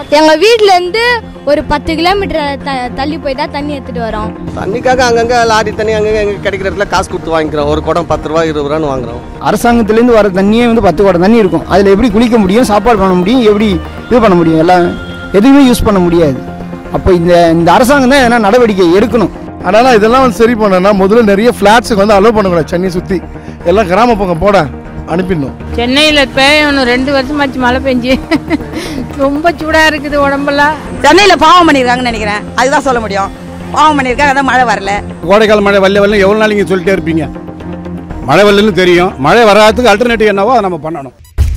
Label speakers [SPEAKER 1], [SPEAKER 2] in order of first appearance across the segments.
[SPEAKER 1] எங்கள் வீட்டிலேருந்து ஒரு பத்து கிலோமீட்டர் த தள்ளி போய் தான் தண்ணி எடுத்துகிட்டு வரோம்
[SPEAKER 2] தண்ணிக்காக அங்கங்கே லாரி தண்ணி அங்கங்கே எங்கே கிடைக்கிற இடத்துல காசு கொடுத்து வாங்கிக்கிறோம் ஒரு குடம் பத்து ரூபா இருபது ரூபான்னு வாங்குறோம்
[SPEAKER 3] அரசாங்கத்திலேருந்து வர தண்ணியே வந்து பத்து குடம் தண்ணி இருக்கும் அதில் எப்படி குளிக்க முடியும் சாப்பாடு பண்ண முடியும் எப்படி இது பண்ண முடியும் எல்லாம் எதுவுமே யூஸ் பண்ண முடியாது அப்போ இந்த இந்த அரசாங்கம் தான் எதனா நடவடிக்கை எடுக்கணும்
[SPEAKER 4] அதனால் இதெல்லாம் வந்து சரி பண்ணனா முதல்ல நிறைய ஃப்ளாட்ஸுக்கு வந்து அலோவ் பண்ணக்கூடாது சென்னை சுற்றி எல்லாம் கிராம பக்கம் போட அனுப்பிடணும்
[SPEAKER 5] சென்னையில் இப்போ இன்னும் ரெண்டு வருஷமாச்சு மழை பெஞ்சு ரொம்ப சூடாக இருக்குது உடம்பெல்லாம்
[SPEAKER 6] சென்னையில் பாவம் பண்ணியிருக்காங்கன்னு நினைக்கிறேன் அதுதான் சொல்ல முடியும் பாவம் பண்ணியிருக்காங்க அதான் மழை வரல
[SPEAKER 7] கோடைக்கால மழை வரல வரல எவ்வளோ நாள் நீங்கள் சொல்லிட்டே இருப்பீங்க மழை வரலன்னு தெரியும் மழை வராததுக்கு அல்டர்னேட்டிவ் என்னவோ அதை நம்ம பண்ணணும்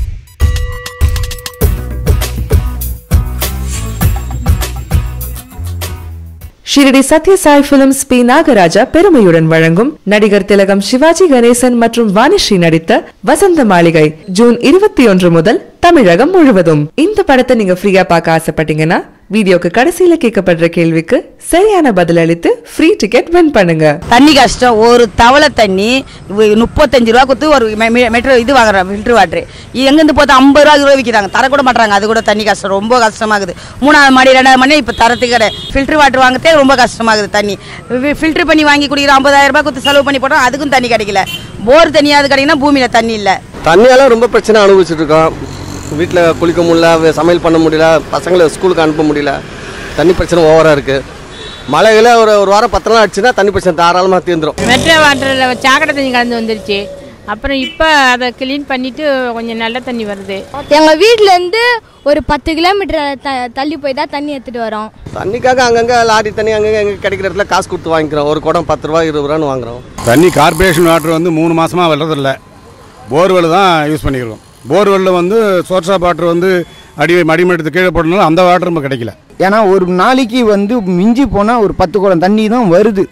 [SPEAKER 8] ஷிரடி சத்யசாய் பிலிம்ஸ் பி நாகராஜா பெருமையுடன் வழங்கும் நடிகர் திலகம் சிவாஜி கணேசன் மற்றும் வாணிஸ்ரீ நடித்த வசந்த மாளிகை ஜூன் இருபத்தி ஒன்று முதல் தமிழகம் முழுவதும் இந்த படத்தை நீங்க ஃப்ரீயா பார்க்க ஆசைப்பட்டீங்கன்னா வீடியோக்கு கடைசியில கேட்கப்படுற கேள்விக்கு சரியான பதில் அளித்து ஃப்ரீ டிக்கெட் வின் பண்ணுங்க
[SPEAKER 6] தண்ணி கஷ்டம் ஒரு தவளை தண்ணி இவ- முப்பத்தஞ்சு ரூபா கொடுத்து ஒரு மெ- மெ- மெட்ரோ இது வாங்குறோம் ஃபில்டர் வாட்டர் எங்கேருந்து பார்த்தா ஐம்பது ரூபா ரூபா விற்கிறாங்க தரக்கூட மாட்டாங்க அது கூட தண்ணி கஷ்டம் ரொம்ப கஷ்டமாகுது மூணாவது மாடி ரெண்டாவது மாடி இப்போ தரத்துக்கு கிடையாது ஃபில்டர் வாட்டர் வாங்கத்தே ரொம்ப கஷ்டமாகுது தண்ணி ஃபில்டர் பண்ணி வாங்கி குடிக்கிற ஐம்பதாயிரம் ரூபாய் கொடுத்து செலவு பண்ணி போட்டோம் அதுக்கும் தண்ணி கிடைக்கல போர் தண்ணியாவது கிடைக்குன்னா பூமியில் தண்ணி இல்லை
[SPEAKER 2] தண்ணியால ரொம்ப பிரச்சனை அனுபவிச்சுட்டு இருக்கோம் வீட்டில் குளிக்க முடியல வே- சமையல் பண்ண முடியல பசங்களை ஸ்கூலுக்கு அனுப்ப முடியல தண்ணி பிரச்சனை ஓவராக இருக்குது மழைகள ஒரு ஒரு வாரம் பத்து நாள் ஆச்சுன்னா தண்ணி பிரச்சனை தாராளமாக தீர்ந்துடும்
[SPEAKER 5] மெட்ரோ வாட்டரில் சாக்கடை தண்ணி கலந்து வந்துருச்சு அப்புறம் இப்போ அதை க்ளீன் பண்ணிட்டு கொஞ்சம் நல்ல தண்ணி வருது
[SPEAKER 1] எங்கள் வீட்டிலேருந்து ஒரு பத்து கிலோமீட்டர் த தள்ளி போய் தான் தண்ணி எடுத்துகிட்டு வரோம்
[SPEAKER 2] தண்ணிக்காக அங்கங்கே லாரி தண்ணி அங்கங்கே எங்கே கிடைக்கிற இடத்துல காசு கொடுத்து வாங்கிக்கிறோம் ஒரு குடம் பத்து ரூபா இருபது ரூபான்னு வாங்குறோம்
[SPEAKER 7] தண்ணி கார்பரேஷன் வாட்டர் வந்து மூணு மாசமாக வர்றதில்ல போர்வெல் தான் யூஸ் பண்ணிக்கிறோம் போர்வெல்லில் வந்து சோர்ஸ் ஆஃப் வாட்டர் வந்து அடி அடிமட்டத்து கீழே போடணும் அந்த வாட்டர் நம்ம கிடைக்கல
[SPEAKER 3] ஏன்னா ஒரு நாளைக்கு வந்து மிஞ்சி போனால் ஒரு பத்து குடம் தண்ணி தான் வருது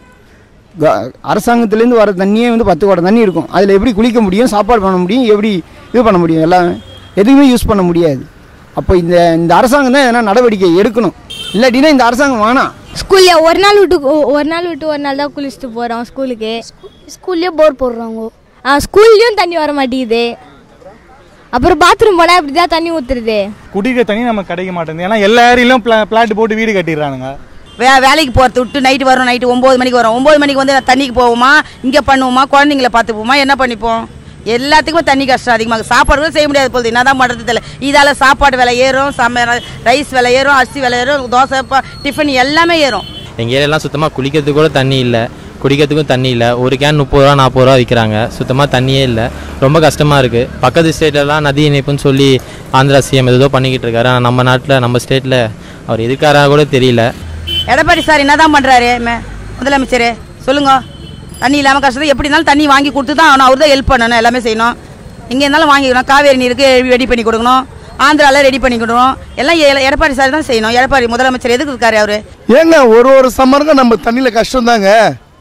[SPEAKER 3] க- அரசாங்கத்திலேருந்து வர தண்ணியே வந்து பத்து குடம் தண்ணி இருக்கும் அதில் எப்படி குளிக்க முடியும் சாப்பாடு பண்ண முடியும் எப்படி இது பண்ண முடியும் எல்லாம் எதுவுமே யூஸ் பண்ண முடியாது அப்போ இந்த இந்த அரசாங்கம் தான் எதனா நடவடிக்கை எடுக்கணும் இல்லாட்டினா இந்த அரசாங்கம் வேணாம்
[SPEAKER 1] ஸ்கூல்ல ஒரு நாள் விட்டு ஒ- ஒரு நாள் விட்டு ஒரு நாள் தான் குளிச்சுட்டு போகிறோம் ஸ்கூலுக்கு ஸ்கூல்லேயே போர் போடுறாங்க ஆ ஸ்கூல்லேயும் தண்ணி வர மாட்டேங்குது அப்புறம் பாத்ரூம் போனால் இப்படி தான் தண்ணி ஊற்றுறது
[SPEAKER 9] குடிக்கிற தண்ணி நமக்கு கிடைக்க மாட்டேங்குது ஏன்னா எல்லா ஏரியிலும் பிளா பிளாட் போட்டு வீடு கட்டிடுறானுங்க
[SPEAKER 6] வே வேலைக்கு போகிறது விட்டு நைட்டு வரும் நைட்டு ஒம்பது மணிக்கு வரும் ஒம்பது மணிக்கு வந்து தண்ணிக்கு போவோமா இங்கே பண்ணுவோமா குழந்தைங்கள பார்த்துப்போமா என்ன பண்ணிப்போம் எல்லாத்துக்குமே தண்ணி கஷ்டம் அதிகமாக சாப்பாடு கூட செய்ய முடியாது போகுது என்ன தான் பண்ணுறது தெரியல இதால் சாப்பாடு விலை ஏறும் சம ரைஸ் விலை ஏறும் அரிசி விலை ஏறும் தோசை ப- டிஃபன் எல்லாமே ஏறும்
[SPEAKER 10] எங்கள் ஏரியாலாம் சுத்தமாக குளிக்கிறதுக்கு கூட தண்ணி இல்லை குடிக்கிறதுக்கும் தண்ணி இல்லை ஒரு கேன் முப்பது ரூபா நாற்பது ரூபா விற்கிறாங்க சுத்தமாக தண்ணியே இல்லை ரொம்ப கஷ்டமாக இருக்குது பக்கத்து ஸ்டேட்லலாம் நதி இணைப்புன்னு சொல்லி ஆந்திரா சிஎம் ஏதோ பண்ணிக்கிட்டு இருக்காரு ஆனால் நம்ம நாட்டில் நம்ம ஸ்டேட்டில் அவர் எதுக்காரா கூட தெரியல
[SPEAKER 6] எடப்பாடி சார் என்ன தான் பண்ணுறாரு முதலமைச்சர் சொல்லுங்க தண்ணி இல்லாமல் கஷ்டம் எப்படி இருந்தாலும் தண்ணி வாங்கி கொடுத்து தான் ஆகணும் அவர் தான் ஹெல்ப் பண்ணணும் எல்லாமே செய்யணும் இங்கே இருந்தாலும் வாங்கிக்கணும் காவேரி நீருக்கு ரெடி பண்ணி கொடுக்கணும் ஆந்திராவில் ரெடி பண்ணி கொடுக்கணும் எல்லாம் எ- எடப்பாடி சார் தான் செய்யணும் எடப்பாடி முதலமைச்சர் எதுக்கு இருக்காரு அவரு
[SPEAKER 4] ஏங்க ஒரு ஒரு சம்மருக்கும் நம்ம தண்ணியில் கஷ்டம் தாங்க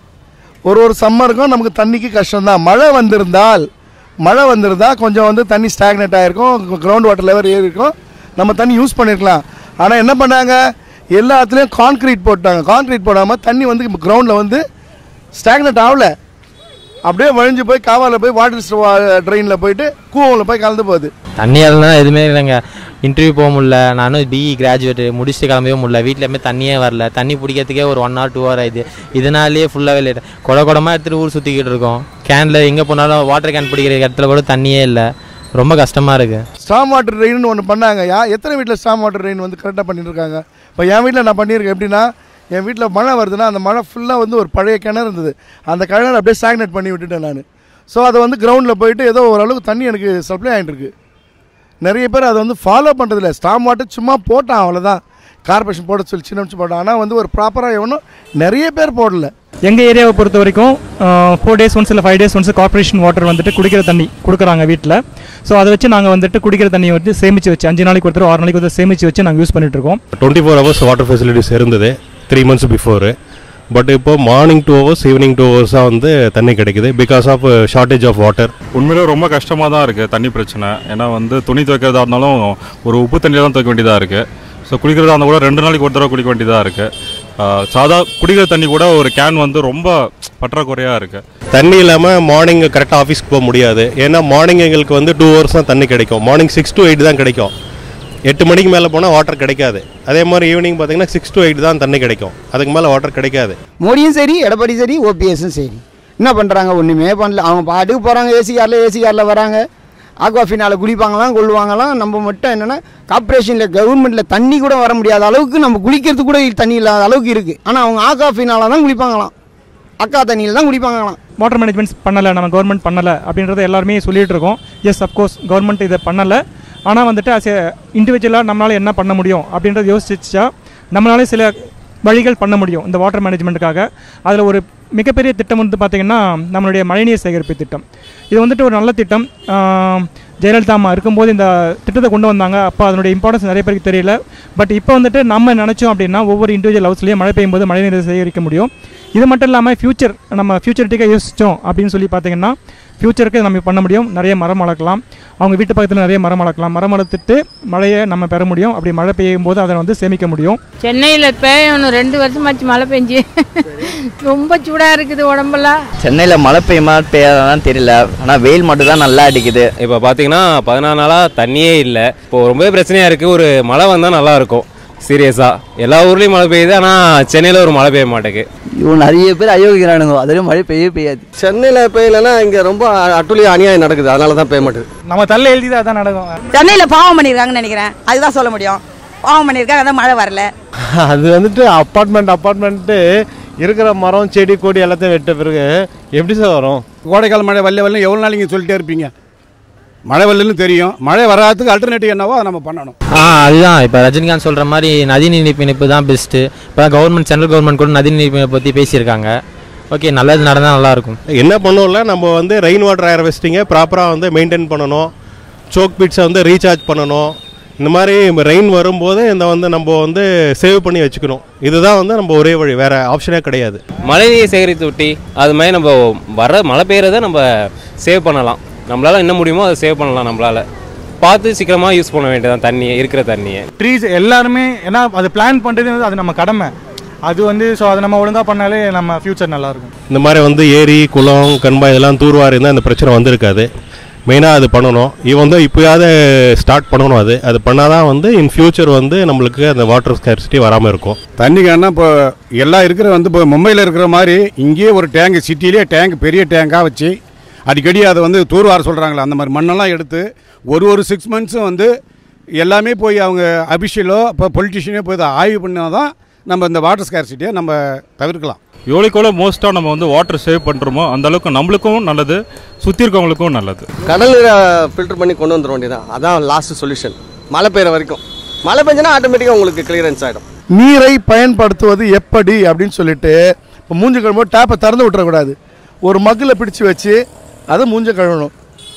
[SPEAKER 4] ஒரு ஒரு சம்மருக்கும் நமக்கு தண்ணிக்கு கஷ்டம் தான் மழை வந்திருந்தால் மழை வந்திருந்தா கொஞ்சம் வந்து தண்ணி ஸ்டாக்னேட் ஆகிருக்கும் கிரவுண்ட் வாட்டர் லெவல் ஏறி இருக்கும் நம்ம தண்ணி யூஸ் பண்ணியிருக்கலாம் ஆனால் என்ன பண்ணாங்க எல்லா இடத்துலையும் கான்க்ரீட் போட்டாங்க கான்க்ரீட் போடாமல் தண்ணி வந்து கிரவுண்டில் வந்து ஸ்டாக்னேட் ஆகல அப்படியே வழிஞ்சு போய் காவாவில் போய் வாட்டர் ட்ரெயினில் போயிட்டு கூவத்தில் போய் கலந்து போகுது
[SPEAKER 10] தண்ணி இல்லைனா எதுவுமே இல்லைங்க இன்டர்வியூ போக முடியல நானும் பிஇ கிராஜுவேட் முடிச்சுட்டு கிளம்பவே முடியல வீட்டில் தண்ணியே வரல தண்ணி பிடிக்கிறதுக்கே ஒரு ஒன் ஹவர் டூ ஹவர் ஆயிடுது இதனாலேயே ஃபுல்லாகவே லேட் குட குடமாக எடுத்துகிட்டு ஊர் சுற்றிக்கிட்டு இருக்கோம் கேனில் எங்கே போனாலும் வாட்டர் கேன் பிடிக்கிற இடத்துல கூட தண்ணியே இல்லை ரொம்ப கஷ்டமாக இருக்குது
[SPEAKER 4] ஸ்டாம் வாட்டர் ட்ரெயின்னு ஒன்று பண்ணாங்க யா எத்தனை வீட்டில் ஸ்டாம் வாட்டர் ட்ரெயின் வந்து கரெக்டாக பண்ணிட்டு இருக்காங்க இப்போ என் வீட்டில் நான் பண்ணியிருக்கேன் எப்படின்னா என் வீட்டில் மழை வருதுன்னா அந்த மழை ஃபுல்லாக வந்து ஒரு பழைய கிணறு இருந்தது அந்த கிணறு அப்படியே ஸ்டாக்னேட் பண்ணி விட்டுட்டேன் நான் ஸோ அதை வந்து கிரவுண்டில் போயிட்டு ஏதோ ஓரளவுக்கு தண்ணி எனக்கு சப்ளை ஆகிட்டு இருக்கு நிறைய பேர் அதை வந்து ஃபாலோ பண்ணுறதில்ல ஸ்டாம் வாட்டர் சும்மா போட்டான் அவ்வளோதான் கார்பரேஷன் போட சொல்லி சின்ன வச்சு போட்டான் ஆனால் வந்து ஒரு ப்ராப்பராக எவனும் நிறைய பேர் போடல
[SPEAKER 9] எங்கள் ஏரியாவை பொறுத்த வரைக்கும் ஃபோர் டேஸ் ஒன்ஸ் இல்லை five days once corporation water வந்துட்டு குடிக்கிற தண்ணி கொடுக்குறாங்க வீட்டில் ஸோ அதை வச்சு நாங்கள் வந்துட்டு குடிக்கிற தண்ணியை வந்து சேமித்து வச்சு அஞ்சு நாளைக்கு ஒருத்தர் ஆறு நாளைக்கு ஒருத்தர் சேமித்து வச்சு நாங்கள் யூஸ் பண்ணிட்டு இருக்கோம்
[SPEAKER 11] twenty four hours water facilities இருந்தது த்ரீ மந்த்ஸ் பிஃபோரு பட் இப்போ morning two hours evening two ஹவர்ஸாக வந்து தண்ணி கிடைக்குது because of shortage of water
[SPEAKER 12] உண்மையிலே ரொம்ப கஷ்டமாக தான் இருக்குது தண்ணி பிரச்சனை ஏன்னா வந்து துணி துவைக்கிறதா இருந்தாலும் ஒரு உப்பு தண்ணியில் தான் துவைக்க வேண்டியதாக இருக்குது ஸோ குடிக்கிறதா இருந்தால் கூட ரெண்டு நாளைக்கு ஒரு தடவை குடிக்க வேண்டியதாக இருக்குது சாதா குடிக்கிற தண்ணி கூட ஒரு கேன் வந்து ரொம்ப பற்றாக்குறையாக இருக்குது
[SPEAKER 11] தண்ணி இல்லாமல் மார்னிங் கரெக்டாக ஆஃபீஸ்க்கு போக முடியாது ஏன்னா மார்னிங் எங்களுக்கு வந்து டூ ஹவர்ஸ் தான் தண்ணி கிடைக்கும் மார்னிங் சிக்ஸ் to எயிட் தான் கிடைக்கும் எட்டு மணிக்கு மேலே போனால் வாட்டர் கிடைக்காது அதே மாதிரி ஈவினிங் பார்த்தீங்கன்னா சிக்ஸ் to எயிட் தான் தண்ணி கிடைக்கும் அதுக்கு மேலே வாட்டர் கிடைக்காது
[SPEAKER 3] மோடியும் சரி எடப்பாடி சரி ஓபிஎஸும் சரி என்ன பண்ணுறாங்க ஒன்றுமே பண்ணல அவங்க பாட்டுக்கு போகிறாங்க ஏசி காரில் ஏசி காரில் வராங்க ஆக்வாஃபினால் குளிப்பாங்களாம் கொள்ளுவாங்களாம் நம்ம மட்டும் என்னென்னா கார்ப்பரேஷனில் கவர்மெண்ட்டில் தண்ணி கூட வர முடியாத அளவுக்கு நம்ம குளிக்கிறது கூட தண்ணி இல்லாத அளவுக்கு இருக்குது ஆனால் அவங்க ஆக்வாஃபினால தான் குளிப்பாங்களாம் அக்கா தண்ணியில் தான் குளிப்பாங்களாம்
[SPEAKER 9] வாட்டர் மேனேஜ்மெண்ட்ஸ் பண்ணலை நம்ம கவர்மெண்ட் பண்ணலை அப்படின்றத எல்லாருமே சொல்லிட்டு இருக்கோம் எஸ் அப்கோர்ஸ் கவர்மெண்ட் இதை பண்ணலை ஆனால் வந்துட்டு அஸ் இண்டிவிஜுவலாக நம்மளால் என்ன பண்ண முடியும் அப்படின்றத யோசிச்சா நம்மளாலே சில வழிகள் பண்ண முடியும் இந்த வாட்டர் மேனேஜ்மெண்ட்டுக்காக அதில் ஒரு மிகப்பெரிய திட்டம் வந்து பார்த்திங்கன்னா நம்மளுடைய மழைநீர் சேகரிப்பு திட்டம் இது வந்துட்டு ஒரு நல்ல திட்டம் ஆம், ஜெயலலிதா அம்மா இருக்கும்போது இந்த திட்டத்தை கொண்டு வந்தாங்க அப்போ அதனுடைய இம்பார்ட்டன்ஸ் நிறைய பேருக்கு தெரியல பட் இப்போ வந்துட்டு நம்ம நினச்சோம் அப்படின்னா ஒவ்வொரு இண்டிவிஜுவல் ஹவுஸ்லேயும் மழை பெய்யும் போது மழைநீரை சேகரிக்க முடியும் இது மட்டும் இல்லாமல் ஃப்யூச்சர் நம்ம ஃப்யூச்சரிட்டிக்காக யோசித்தோம் அப்படின்னு சொல்லி பார்த்தீங்கன்னா ஃப்யூச்சருக்கு நம்ம பண்ண முடியும் நிறைய மரம் வளர்க்கலாம் அவங்க வீட்டு பக்கத்தில் நிறைய மரம் வளர்க்கலாம் மரம் வளர்த்துட்டு மழையை நம்ம பெற முடியும் அப்படி மழை பெய்யும் போது அதை வந்து சேமிக்க முடியும்
[SPEAKER 5] சென்னையில் பெய்யணும் ரெண்டு வருஷமாச்சு மழை பெஞ்சு ரொம்ப சூடாக இருக்குது உடம்பெல்லாம்
[SPEAKER 13] சென்னையில் மழை பெய்யுமா பெய்யாதான் தெரியல ஆனால் வெயில் மட்டும் தான் நல்லா அடிக்குது
[SPEAKER 14] இப்போ பார்த்தீங்கன்னா பதினாறு நாளாக தண்ணியே இல்லை இப்போ ரொம்ப பிரச்சனையாக இருக்குது ஒரு மழை வந்தால் நல்லா இருக்கும் சீரியஸாக எல்லா ஊர்லேயும் மழை பெய்யுது ஆனால் சென்னையில் ஒரு மழை பெய்ய மாட்டேங்குது
[SPEAKER 13] இவன் நிறைய பேர் அயோக்கிக்கிறானுங்க அதுலேயும் மழை பெய்ய பெய்யாது
[SPEAKER 2] சென்னையில் பெய்யலைன்னா இங்கே ரொம்ப அட்டுழிய அநியாயம் நடக்குது அதனால தான் பெய்ய மாட்டேது
[SPEAKER 15] நம்ம தள்ள எழுதி தான் அதான் நடக்கும்
[SPEAKER 6] சென்னையில் பாவம் பண்ணியிருக்காங்கன்னு நினைக்கிறேன் அதுதான் சொல்ல முடியும் பாவம் பண்ணியிருக்காங்க அதான் மழை வரல
[SPEAKER 16] அது வந்துட்டு அப்பார்ட்மெண்ட் அப்பார்ட்மெண்ட்டு இருக்கிற மரம் செடி கொடி எல்லாத்தையும் வெட்ட பிறகு எப்படி சார் வரும்
[SPEAKER 7] கோடைக்கால மழை வரல வரல எவ்வளோ நாள் நீங்கள் சொல்லிட்டே இருப்பீங்க மழை வரலன்னு தெரியும் மழை வராததுக்கு அல்டர்னேட்டிவ் என்னவோ அதை நம்ம பண்ணணும்
[SPEAKER 10] ஆ அதுதான் இப்போ ரஜினிகாந்த் சொல்கிற மாதிரி நதிநீர் இணைப்பு தான் பெஸ்ட்டு இப்போ கவர்மெண்ட் சென்ட்ரல் கவர்மெண்ட் கூட நதிநீர் இணைப்பை பற்றி பேசியிருக்காங்க ஓகே நல்லது நடந்தால் நல்லாயிருக்கும்
[SPEAKER 11] என்ன பண்ணுவோம்ல நம்ம வந்து ரெயின் வாட்டர் ஹார்வெஸ்டிங்கை ப்ராப்பராக வந்து மெயின்டைன் பண்ணணும் சோக் பிட்ஸை வந்து ரீசார்ஜ் பண்ணணும் இந்த மாதிரி ரெயின் வரும்போது இந்த வந்து நம்ம வந்து சேவ் பண்ணி வச்சுக்கணும் இதுதான் வந்து நம்ம ஒரே வழி வேறு ஆப்ஷனே கிடையாது
[SPEAKER 14] மழைநீர் சேகரித்து விட்டி அது மாதிரி நம்ம வர மழை பெய்யறத நம்ம சேவ் பண்ணலாம் நம்மளால் என்ன முடியுமோ அதை சேவ் பண்ணலாம் நம்மளால் பார்த்து சீக்கிரமாக யூஸ் பண்ண வேண்டியதான் தண்ணியை இருக்கிற தண்ணியை
[SPEAKER 15] ட்ரீஸ் எல்லாருமே ஏன்னா அது பிளான் பண்ணுறது வந்து அது நம்ம கடமை அது வந்து ஸோ அதை நம்ம ஒழுங்காக பண்ணாலே நம்ம ஃப்யூச்சர் நல்லாயிருக்கும்
[SPEAKER 11] இந்த மாதிரி வந்து ஏரி குளம் கண்பாய் இதெல்லாம் தூர்வாரி இருந்தால் இந்த பிரச்சனை வந்திருக்காது மெயினாக அது பண்ணணும் இவன் வந்து இப்போயாவது ஸ்டார்ட் பண்ணணும் அது அது பண்ணாதான் வந்து இன் ஃபியூச்சர் வந்து நம்மளுக்கு அந்த வாட்டர் ஸ்கேர்சிட்டி வராமல் இருக்கும்
[SPEAKER 7] தண்ணிக்கான இப்போ எல்லாம் இருக்கிற வந்து இப்போ மும்பையில் இருக்கிற மாதிரி இங்கேயே ஒரு டேங்க் சிட்டிலேயே டேங்க் பெரிய டேங்காக வச்சு அடிக்கடி அதை வந்து தூர்வார சொல்கிறாங்களே அந்த மாதிரி மண்ணெல்லாம் எடுத்து ஒரு ஒரு சிக்ஸ் மந்த்ஸும் வந்து எல்லாமே போய் அவங்க அபிஷியலோ இப்போ பொலிட்டிஷியனோ போய் அதை ஆய்வு பண்ணால் தான் நம்ம இந்த வாட்டர் ஸ்கேர்சிட்டியை நம்ம தவிர்க்கலாம்
[SPEAKER 12] எவ்வளோக்கு மோஸ்ட்டாக நம்ம வந்து வாட்டர் சேவ் பண்ணுறோமோ அந்த அளவுக்கு நம்மளுக்கும் நல்லது சுற்றி இருக்கவங்களுக்கும் நல்லது
[SPEAKER 2] கடல் நீரை ஃபில்டர் பண்ணி கொண்டு வந்துட வேண்டியதான் அதான் லாஸ்ட் சொல்யூஷன் மழை பெய்கிற வரைக்கும் மழை பெஞ்சனா ஆட்டோமேட்டிக்காக உங்களுக்கு கிளியரன்ஸ் ஆகிடும்
[SPEAKER 4] நீரை பயன்படுத்துவது எப்படி அப்படின்னு சொல்லிட்டு இப்போ மூஞ்சி கழுவும்போது டேப்பை திறந்து விட்டுறக்கூடாது ஒரு மக்கில் பிடிச்சு வச்சு அதை மூஞ்ச கழுவணும்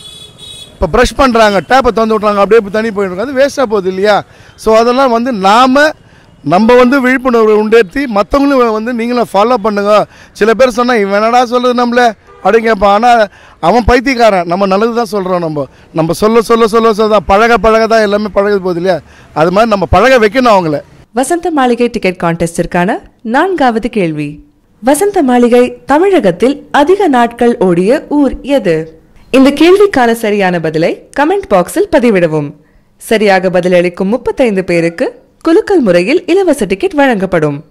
[SPEAKER 4] இப்போ ப்ரஷ் பண்ணுறாங்க டேப்பை திறந்து விட்றாங்க அப்படியே இப்ப தண்ணி போயிட்டு அது வேஸ்ட்டாக போகுது இல்லையா ஸோ அதெல்லாம் வந்து நாம் நம்ம வந்து விழிப்புணர்வு உண்டேற்றி மற்றவங்களும் வந்து நீங்களும் ஃபாலோ பண்ணுங்க சில பேர் சொன்னால் இவன் என்னடா சொல்கிறது நம்மள அப்படின்னு கேட்பான் ஆனால் அவன் பைத்தியக்காரன் நம்ம நல்லது தான் சொல்கிறோம் நம்ம நம்ம சொல்ல சொல்ல சொல்ல சொல்ல தான் பழக பழக தான் எல்லாமே பழகுது போகுது இல்லையா அது மாதிரி நம்ம பழக வைக்கணும் அவங்கள
[SPEAKER 8] வசந்த மாளிகை டிக்கெட் கான்டெஸ்டிற்கான நான்காவது கேள்வி வசந்த மாளிகை தமிழகத்தில் அதிக நாட்கள் ஓடிய ஊர் எது இந்த கேள்விக்கான சரியான பதிலை கமெண்ட் பாக்ஸில் பதிவிடவும் சரியாக பதிலளிக்கும் முப்பத்தைந்து பேருக்கு குலுக்கல் முறையில் இலவச டிக்கெட் வழங்கப்படும்